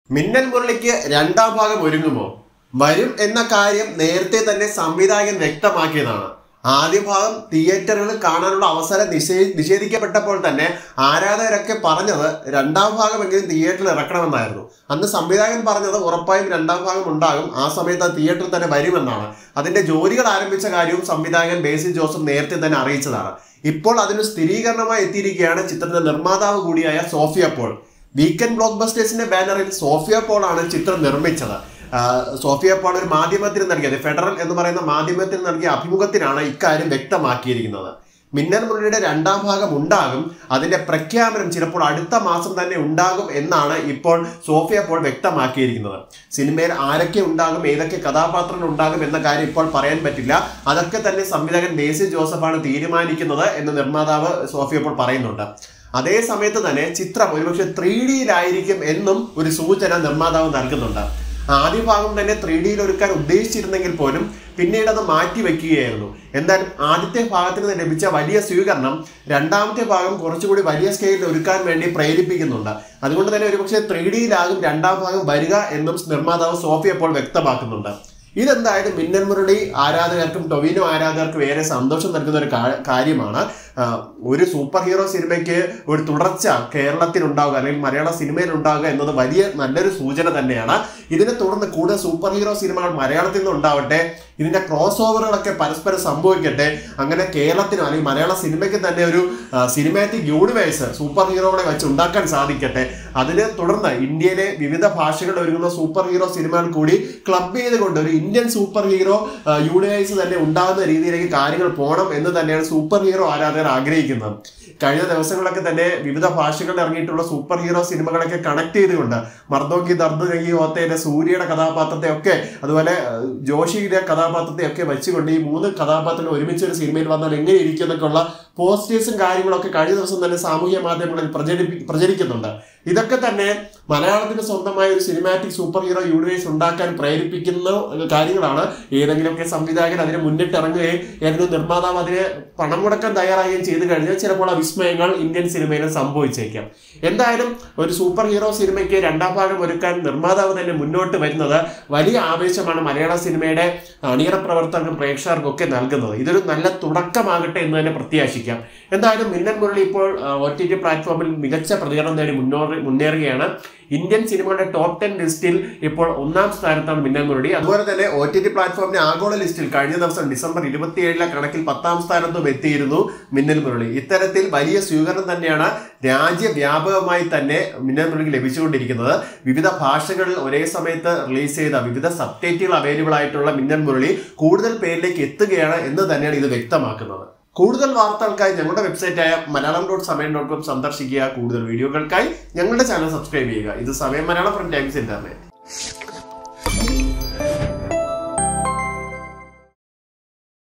മിന്നൽ മുരളിക്ക് രണ്ടാം ഭാഗം ഒരുങ്ങുമോ വരും എന്ന കാര്യം നേരത്തെ തന്നെ സംവിധായകൻ വ്യക്തമാക്കിയതാണ് ആദ്യ ഭാഗം തിയേറ്ററുകളിൽ കാണാനുള്ള അവസരം നിഷേ നിഷേധിക്കപ്പെട്ടപ്പോൾ തന്നെ ആരാധകരൊക്കെ പറഞ്ഞത് രണ്ടാം ഭാഗമെങ്കിലും തിയേറ്ററിൽ ഇറക്കണമെന്നായിരുന്നു അന്ന് സംവിധായകൻ പറഞ്ഞത് ഉറപ്പായും രണ്ടാം ഭാഗം ഉണ്ടാകും ആ സമയത്ത് അത് തിയേറ്ററിൽ തന്നെ വരുമെന്നാണ് അതിന്റെ ജോലികൾ ആരംഭിച്ച കാര്യവും സംവിധായകൻ ബേസി ജോസഫ് നേരത്തെ തന്നെ അറിയിച്ചതാണ് ഇപ്പോൾ അതിന് സ്ഥിരീകരണമായി എത്തിയിരിക്കുകയാണ് ചിത്രത്തിന്റെ നിർമ്മാതാവ് കൂടിയായ സോഫിയ പോൾ വീക്കെൻഡ് ബ്ലോക്ക് ബസ്റ്റേഴ്സിന്റെ ബാനറിൽ സോഫിയ പോൾ ആണ് ചിത്രം നിർമ്മിച്ചത് ആ, സോഫിയ പോൾ ഒരു മാധ്യമത്തിന് നൽകിയത് ഫെഡറൽ എന്ന് പറയുന്ന മാധ്യമത്തിന് നൽകിയ അഭിമുഖത്തിനാണ് ഇക്കാര്യം വ്യക്തമാക്കിയിരിക്കുന്നത് മിന്നൽ മുരളിയുടെ രണ്ടാം ഭാഗം ഉണ്ടാകും അതിന്റെ പ്രഖ്യാപനം ചിലപ്പോൾ അടുത്ത മാസം തന്നെ ഉണ്ടാകും എന്നാണ് ഇപ്പോൾ സോഫിയ പോൾ വ്യക്തമാക്കിയിരിക്കുന്നത് സിനിമയിൽ ആരൊക്കെ ഉണ്ടാകും ഏതൊക്കെ കഥാപാത്രങ്ങൾ ഉണ്ടാകും എന്ന കാര്യം ഇപ്പോൾ പറയാൻ പറ്റില്ല അതൊക്കെ തന്നെ സംവിധായകൻ ബേസി ജോസഫാണ് തീരുമാനിക്കുന്നത് എന്ന് നിർമ്മാതാവ് സോഫിയ പോൾ പറയുന്നുണ്ട് അതേ സമയത്ത് തന്നെ ചിത്രം ഒരുപക്ഷെ ത്രീ ഡിയിലായിരിക്കും എന്നും ഒരു സൂചന നിർമ്മാതാവ് നൽകുന്നുണ്ട് ആദ്യ ഭാഗം തന്നെ ത്രീ ഡിയിൽ ഒരുക്കാൻ ഉദ്ദേശിച്ചിരുന്നെങ്കിൽ പോലും പിന്നീട് അത് മാറ്റി വെക്കുകയായിരുന്നു എന്തായാലും ആദ്യത്തെ ഭാഗത്തിന് ലഭിച്ച വലിയ സ്വീകരണം രണ്ടാമത്തെ ഭാഗം കുറച്ചുകൂടി വലിയ സ്കെയിലിൽ ഒരുക്കാൻ വേണ്ടി പ്രേരിപ്പിക്കുന്നുണ്ട് അതുകൊണ്ട് തന്നെ ഒരുപക്ഷെ ത്രീ ഡിയിലാകും രണ്ടാം ഭാഗം വരിക എന്നും നിർമ്മാതാവ് സോഫി അപ്പോൾ വ്യക്തമാക്കുന്നുണ്ട് ഇതെന്തായാലും മിന്നൽ മുരളി ആരാധകർക്കും ടൊവിനോ ആരാധകർക്കും ഏറെ സന്തോഷം നൽകുന്ന ഒരു കാ- കാര്യമാണ് ആ, ഒരു സൂപ്പർ ഹീറോ സിനിമയ്ക്ക് ഒരു തുടർച്ച കേരളത്തിൽ ഉണ്ടാവുക അല്ലെങ്കിൽ മലയാള സിനിമയിൽ ഉണ്ടാവുക എന്നത് വലിയ നല്ലൊരു സൂചന തന്നെയാണ് ഇതിനെ തുടർന്ന് കൂടുതൽ സൂപ്പർ ഹീറോ സിനിമകൾ മലയാളത്തിൽ നിന്ന് ഉണ്ടാവട്ടെ ഇതിന്റെ ക്രോസ് ഓവറുകളൊക്കെ പരസ്പരം സംഭവിക്കട്ടെ അങ്ങനെ കേരളത്തിനോ അല്ലെങ്കിൽ മലയാള സിനിമയ്ക്ക് തന്നെ ഒരു സിനിമാറ്റിക് യൂണിവേഴ്സ് സൂപ്പർ ഹീറോകളെ വെച്ച് ഉണ്ടാക്കാൻ സാധിക്കട്ടെ അതിനെ തുടർന്ന് ഇന്ത്യയിലെ വിവിധ ഭാഷകളിൽ ഒരുങ്ങുന്ന സൂപ്പർ ഹീറോ സിനിമകൾ കൂടി ക്ലബ് ചെയ്തുകൊണ്ട് ഒരു ഇന്ത്യൻ സൂപ്പർ ഹീറോ യൂണിവേഴ്സ് തന്നെ ഉണ്ടാകുന്ന രീതിയിലേക്ക് കാര്യങ്ങൾ പോകണം എന്ന് തന്നെയാണ് സൂപ്പർ ഹീറോ ആരാധകർ ആഗ്രഹിക്കുന്നത് കഴിഞ്ഞ ദിവസങ്ങളൊക്കെ തന്നെ വിവിധ ഭാഷകളിൽ ഇറങ്ങിയിട്ടുള്ള സൂപ്പർ ഹീറോ സിനിമകളൊക്കെ കണക്ട് ചെയ്തുകൊണ്ട് മർദ്ദോങ്കി ദർദ് കൈ ഓത്തയിലെ സൂര്യയുടെ കഥാപാത്രത്തെ ഒക്കെ അതുപോലെ ഏഹ്, ജോഷിയുടെ കഥാപാത്രത്തെ ഒക്കെ വെച്ചുകൊണ്ട് ഈ മൂന്ന് കഥാപാത്രങ്ങൾ ഒരുമിച്ച് ഒരു സിനിമയിൽ വന്നാൽ എങ്ങനെ ഇരിക്കും എന്നൊക്കെയുള്ള പോസ്റ്റേഴ്സും കാര്യങ്ങളൊക്കെ കഴിഞ്ഞ ദിവസം തന്നെ സാമൂഹ്യ മാധ്യമങ്ങളിൽ പ്രചരിപ്പി പ്രചരിക്കുന്നുണ്ട് ഇതൊക്കെ തന്നെ മലയാളത്തിന് സ്വന്തമായ ഒരു സിനിമാറ്റിക് സൂപ്പർ ഹീറോ യൂണിവേഴ്സ് ഉണ്ടാക്കാൻ പ്രേരിപ്പിക്കുന്ന കാര്യങ്ങളാണ് ഏതെങ്കിലുമൊക്കെ സംവിധായകൻ അതിന് മുന്നിട്ടിറങ്ങുകയും ഏതെങ്കിലും നിർമ്മാതാവ് അതിന് പണം മുടക്കാൻ തയ്യാറാകുകയും ചെയ്തു കഴിഞ്ഞാൽ ചിലപ്പോൾ ആ വിസ്മയങ്ങൾ ഇന്ത്യൻ സിനിമയിലും സംഭവിച്ചേക്കാം എന്തായാലും ഒരു സൂപ്പർ ഹീറോ സിനിമയ്ക്ക് രണ്ടാം ഭാഗം ഒരുക്കാൻ നിർമ്മാതാവ് തന്നെ മുന്നോട്ട് വരുന്നത് വലിയ ആവേശമാണ് മലയാള സിനിമയുടെ അണിയറ പ്രവർത്തകർക്കും പ്രേക്ഷകർക്കും ഒക്കെ നൽകുന്നത് ഇതൊരു നല്ല തുടക്കമാകട്ടെ എന്ന് തന്നെ പ്രത്യാശിക്കാം എന്തായാലും മിന്നൽ മുരളി ഇപ്പോൾ ഒ ടി ടി പ്ലാറ്റ്ഫോമിൽ മികച്ച പ്രതികരണം നേടി മുന്നോട്ട് മുന്നേറുകയാണ് ഇന്ത്യൻ സിനിമകളുടെ ടോപ്പ് ടെൻ ലിസ്റ്റിൽ ഇപ്പോൾ ഒന്നാം സ്ഥാനത്താണ് മിന്നൽ മുരളി അതുപോലെ തന്നെ ഒ ടി ടി പ്ലാറ്റ്ഫോമിന്റെ ആഗോള ലിസ്റ്റിൽ കഴിഞ്ഞ ദിവസം ഡിസംബർ ഇരുപത്തിയേഴിലെ കണക്കിൽ പത്താം സ്ഥാനത്തും എത്തിയിരുന്നു മിന്നൽ മുരളി ഇത്തരത്തിൽ വലിയ സ്വീകരണം തന്നെയാണ് രാജ്യവ്യാപകമായി തന്നെ മിന്നൽ മുരളിക്ക് ലഭിച്ചുകൊണ്ടിരിക്കുന്നത് വിവിധ ഭാഷകളിൽ ഒരേ സമയത്ത് റിലീസ് ചെയ്ത വിവിധ സബ്ടൈറ്റുകൾ അവൈലബിൾ ആയിട്ടുള്ള മിന്നൽ മുരളി കൂടുതൽ പേരിലേക്ക് എത്തുകയാണ് എന്ന് തന്നെയാണ് ഇത് വ്യക്തമാക്കുന്നത് കൂടുതൽ വാർത്തകൾക്കായി ഞങ്ങളുടെ വെബ്സൈറ്റായ Malayalam dot Samayam dot com സന്ദർശിക്കുക കൂടുതൽ വീഡിയോകൾക്കായി ഞങ്ങളുടെ ചാനൽ സബ്സ്ക്രൈബ് ചെയ്യുക ഇത് സമയം മലയാളം ഫ്രം ടൈംസ് ഇന്റർനെറ്റ്